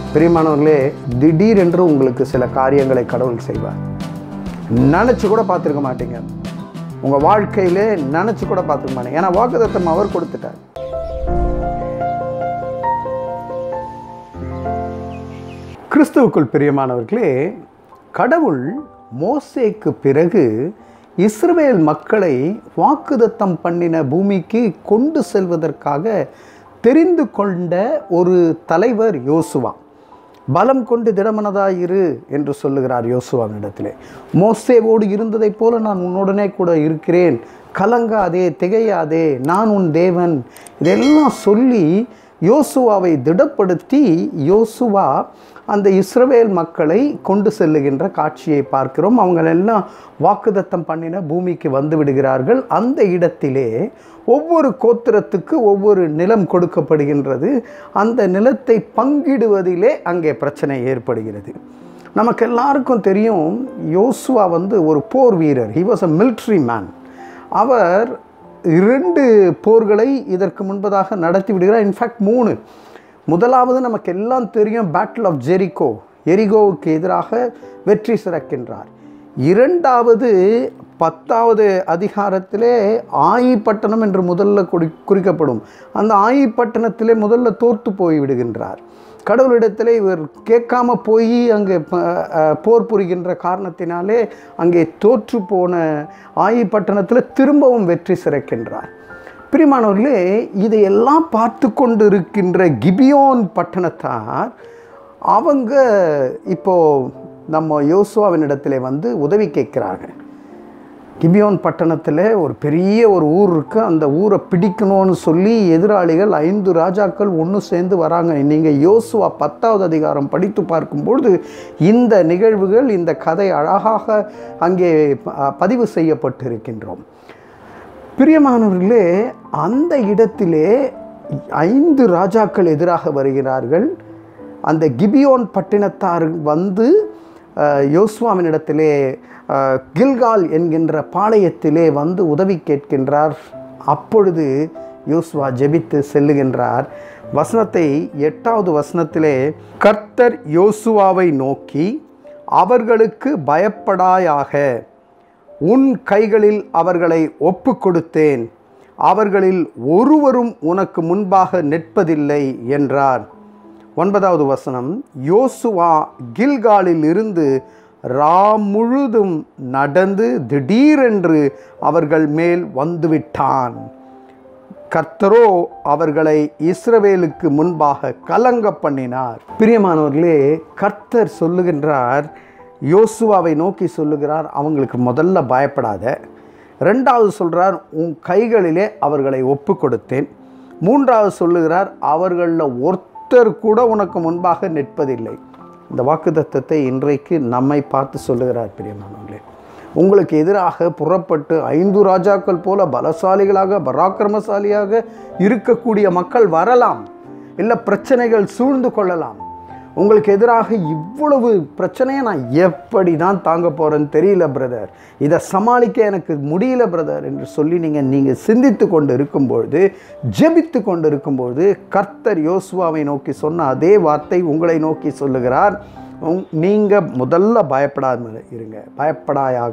பிரியமானவர்களே திடீரென்று உங்களுக்கு சில காரியங்களை கடவுள் செய்வார் நினச்சி கூட பார்த்துருக்க மாட்டீங்க உங்கள் வாழ்க்கையிலே நினச்சி கூட பார்த்துக்க மாட்டீங்க ஏன்னா வாக்குதத்தம் அவர் கொடுத்துட்டார் கிறிஸ்துவுக்குள் பிரியமானவர்களே கடவுள் மோசேக்கு பிறகு இஸ்ரவேல் மக்களை வாக்குதத்தம் பண்ணின பூமிக்கு கொண்டு செல்வதற்காக தெரிந்து கொண்ட ஒரு தலைவர் யோசுவா பலம் கொண்டு திடமனதாயிரு என்று சொல்லுகிறார் யோசுவாவினிடத்திலே மோசேவோடு இருந்ததைப் போல நான் உன்னுடனே கூட இருக்கிறேன் கலங்காதே திகையாதே நான் உன் தேவன் இதெல்லாம் சொல்லி யோசுவாவை திடப்படுத்தி யோசுவா அந்த இஸ்ரவேல் மக்களை கொண்டு செல்லுகின்ற காட்சியை பார்க்கிறோம் அவங்க எல்லாம் வாக்குதத்தம் பண்ணின பூமிக்கு வந்து விடுகிறார்கள் அந்த இடத்திலே ஒவ்வொரு கோத்திரத்துக்கு ஒவ்வொரு நிலம் கொடுக்கப்படுகின்றது அந்த நிலத்தை பங்கிடுவதிலே அங்கே பிரச்சனை ஏற்படுகிறது நமக்கு எல்லாருக்கும் தெரியும் யோசுவா வந்து ஒரு போர் வீரர் he was a military man அவர் இரண்டு போர்களை இதற்கு முன்பதாக நடத்தி விடுகிறார் இன்ஃபேக்ட் மூணு முதலாவது நமக்கு எல்லாம் தெரியும் பேட்டில் ஆஃப் ஜெரிகோ எரிகோவுக்கு எதிராக வெற்றி சிறக்கின்றார் இரண்டாவது பத்தாவது அதிகாரத்திலே ஆயிப்பட்டணம் என்று முதல்ல குறி குறிக்கப்படும் அந்த ஆயிப்பட்டணத்திலே முதல்ல தோற்று போய் விடுகின்றார் கடவுளிடத்திலே இவர் கேட்காம போய் அங்கே ப- அஹ், போர் புரிகின்ற காரணத்தினாலே அங்கே தோற்று போன ஆயிப்பட்டணத்தில் திரும்பவும் வெற்றி சிறக்கின்றார் பிரிமானவர்களே இதையெல்லாம் பார்த்து கொண்டு இருக்கின்ற கிபியோன் பட்டணத்தார் அவங்க இப்போ நம்ம யோசுவாவினிடத்திலே வந்து உதவி கேட்குறாங்க கிபியோன் பட்டணத்தில் ஒரு பெரிய ஒரு ஊர் இருக்குது அந்த ஊரை பிடிக்கணும்னு சொல்லி எதிராளிகள் ஐந்து ராஜாக்கள் ஒன்று சேர்ந்து வராங்க நீங்கள் யோசுவா பத்தாவது அதிகாரம் படித்து பார்க்கும்பொழுது இந்த நிகழ்வுகள் இந்த கதை அழகாக அங்கே ப- பதிவு செய்யப்பட்டிருக்கின்றோம் பிரியமானவர்களே அந்த இடத்திலே ஐந்து ராஜாக்கள் எதிராக வருகிறார்கள் அந்த கிபியோன் பட்டினத்தார் வந்து அஹ், யோசுவாவினிடத்திலே அஹ், கில்கால் என்கின்ற பாளையத்திலே வந்து உதவி கேட்கின்றார் அப்பொழுது யோசுவா ஜெபித்து செல்லுகின்றார் வசனத்தை எட்டாவது வசனத்திலே கர்த்தர் யோசுவாவை நோக்கி அவர்களுக்கு பயப்படாயாக உன் கைகளில் அவர்களை ஒப்பு கொடுத்தேன் அவர்களில் ஒருவரும் உனக்கு முன்பாக நிற்பதில்லை என்றார் ஒன்பதாவது வசனம் யோசுவா கில்காலில் இருந்து ரா முழுதும் நடந்து திடீரென்று அவர்கள் மேல் வந்துவிட்டான் கர்த்தரோ அவர்களை இஸ்ரவேலுக்கு முன்பாக கலங்க பண்ணினார் பிரியமானவர்களே கர்த்தர் சொல்லுகின்றார் யோசுவாவை நோக்கி சொல்லுகிறார் அவங்களுக்கு முதல்ல பயப்படாத ரெண்டாவது சொல்றார் உன் கைகளிலே அவர்களை ஒப்பு கொடுத்தேன் மூன்றாவது சொல்லுகிறார் அவர்களில் ஒருத்தர் கூட உனக்கு முன்பாக நிற்பதில்லை இந்த வாக்குத்தத்தத்தை இன்றைக்கு நம்மை பார்த்து சொல்லுகிறார் பிரியமானவர்களே உங்களுக்கு எதிராக புறப்பட்டு ஐந்து ராஜாக்கள் போல பலசாலிகளாக பராக்கிரமசாலியாக இருக்கக்கூடிய மக்கள் வரலாம் இல்லை பிரச்சனைகள் சூழ்ந்து கொள்ளலாம் உங்களுக்கு எதிராக இவ்வளவு பிரச்சனையை நான் எப்படி தான் தாங்க போகிறேன்னு தெரியல பிரதர் இதை சமாளிக்க எனக்கு முடியல பிரதர் என்று சொல்லி நீங்கள் நீங்கள் சிந்தித்து கொண்டு இருக்கும்பொழுது ஜெபித்து கொண்டு இருக்கும்பொழுது கர்த்தர் யோசுவாவை நோக்கி சொன்ன அதே வார்த்தை உங்களை நோக்கி சொல்லுகிறார் உங் நீங்கள் முதல்ல பயப்படாம இருங்க பயப்படாயாக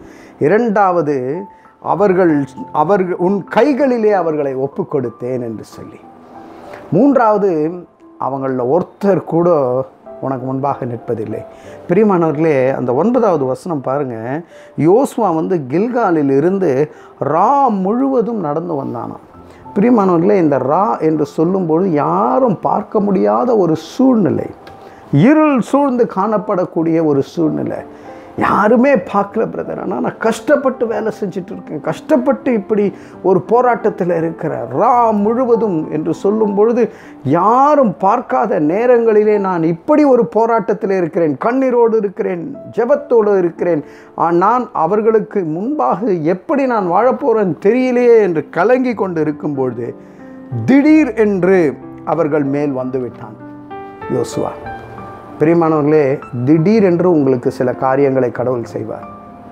இரண்டாவது அவர்கள் அவர்கள் உன் கைகளிலே அவர்களை ஒப்பு கொடுத்தேன் என்று சொல்லி மூன்றாவது அவங்களில் ஒருத்தர் கூட உனக்கு முன்பாக நிற்பதில்லை பிரியமானவர்களே அந்த ஒன்பதாவது வசனம் பாருங்கள் யோசுவா வந்து கில்காலில் இருந்து ரா முழுவதும் நடந்து வந்தானாம் பிரியமானவர்களே இந்த ரா என்று சொல்லும்பொழுது யாரும் பார்க்க முடியாத ஒரு சூழ்நிலை இருள் சூழ்ந்து காணப்படக்கூடிய ஒரு சூழ்நிலை யாருமே பார்க்கல பிரதர் ஆனால் நான் கஷ்டப்பட்டு வேலை செஞ்சுட்டு இருக்கேன் கஷ்டப்பட்டு இப்படி ஒரு போராட்டத்தில் இருக்கிறேன் ரா முழுவதும் என்று சொல்லும் பொழுது யாரும் பார்க்காத நேரங்களிலே நான் இப்படி ஒரு போராட்டத்தில் இருக்கிறேன் கண்ணீரோடு இருக்கிறேன் ஜெபத்தோடு இருக்கிறேன் ஆ, நான் அவர்களுக்கு முன்பாக எப்படி நான் வாழப்போறேன்னு தெரியலையே என்று கலங்கி கொண்டு இருக்கும்பொழுது திடீர் என்று அவர்கள் மேல் வந்து விட்டான் யோசுவா பிரியமானவர்களே திடீரென்று உங்களுக்கு சில காரியங்களை கடவுள் செய்வார்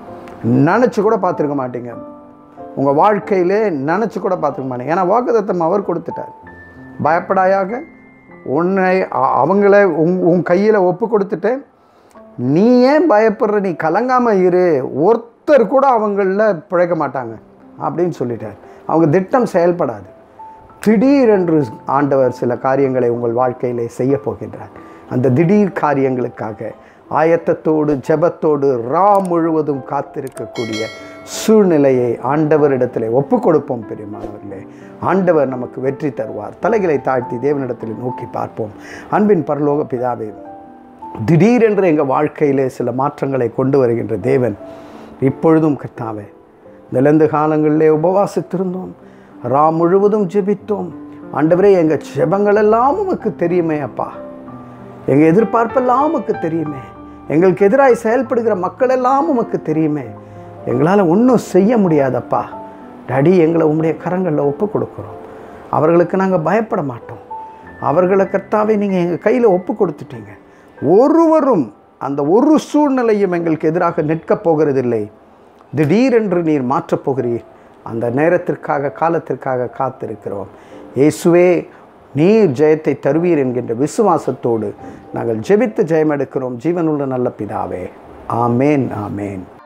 நினச்சி கூட பார்த்துருக்க மாட்டீங்க உங்கள் வாழ்க்கையிலே நினச்சி கூட பார்த்துக்க மாட்டீங்க ஏன்னா வாக்குத்தத்தம் அவர் கொடுத்துட்டார் பயப்படாயாக உன்னை அ- அவங்கள உன் உன் கையில் ஒப்பு கொடுத்துட்டேன் நீ ஏன் பயப்படுற நீ கலங்காமல் இரு ஒருத்தர் கூட அவங்களில் பிழைக்க மாட்டாங்க அப்படின்னு சொல்லிட்டார் அவங்க திட்டம் செயல்படாது திடீரென்று ஆண்டவர் சில காரியங்களை உங்கள் வாழ்க்கையிலே செய்ய போகின்றார் அந்த திடீர் காரியங்களுக்காக ஆயத்தத்தோடு ஜெபத்தோடு ரா முழுவதும் காத்திருக்கக்கூடிய சூழ்நிலையை ஆண்டவரிடத்தில் ஒப்பு கொடுப்போம் பெரியமானவர்களே ஆண்டவர் நமக்கு வெற்றி தருவார் தலைகளை தாழ்த்தி தேவனிடத்தில் நோக்கி பார்ப்போம் அன்பின் பரலோக பிதாவே திடீரென்று எங்கள் வாழ்க்கையிலே சில மாற்றங்களை கொண்டு வருகின்ற தேவன் இப்பொழுதும் கர்த்தாவே நிலந்த காலங்களிலே உபவாசித்திருந்தோம் ரா முழுவதும் ஜெபித்தோம் ஆண்டவரே எங்கள் ஜெபங்கள் எல்லாம் உமக்கு தெரியுமே அப்பா எங்கள் எதிர்பார்ப்பெல்லாம் உமக்கு தெரியுமே எங்களுக்கு எதிராக செயல்படுகிற மக்கள் எல்லாம் உமக்கு தெரியுமே எங்களால் ஒன்றும் செய்ய முடியாதப்பா டாடி எங்களை உம்முடைய கரங்களில் ஒப்பு கொடுக்குறோம் அவர்களுக்கு நாங்கள் பயப்பட மாட்டோம் அவர்களை கர்த்தாவே நீங்கள் எங்கள் கையில் ஒப்பு கொடுத்துட்டீங்க ஒருவரும் அந்த ஒரு சூழ்நிலையும் எங்களுக்கு எதிராக நிற்கப் போகிறதில்லை திடீரென்று நீர் மாற்றப் போகிறீர் அந்த நேரத்திற்காக காலத்திற்காக காத்திருக்கிறோம் இயேசுவே நீர் ஜெயத்தை தருவீர் என்கின்ற விசுவாசத்தோடு நாங்கள் ஜெபித்து ஜெயம் எடுக்கிறோம் ஜீவனுள்ள நல்ல பிதாவே ஆமேன் ஆமேன்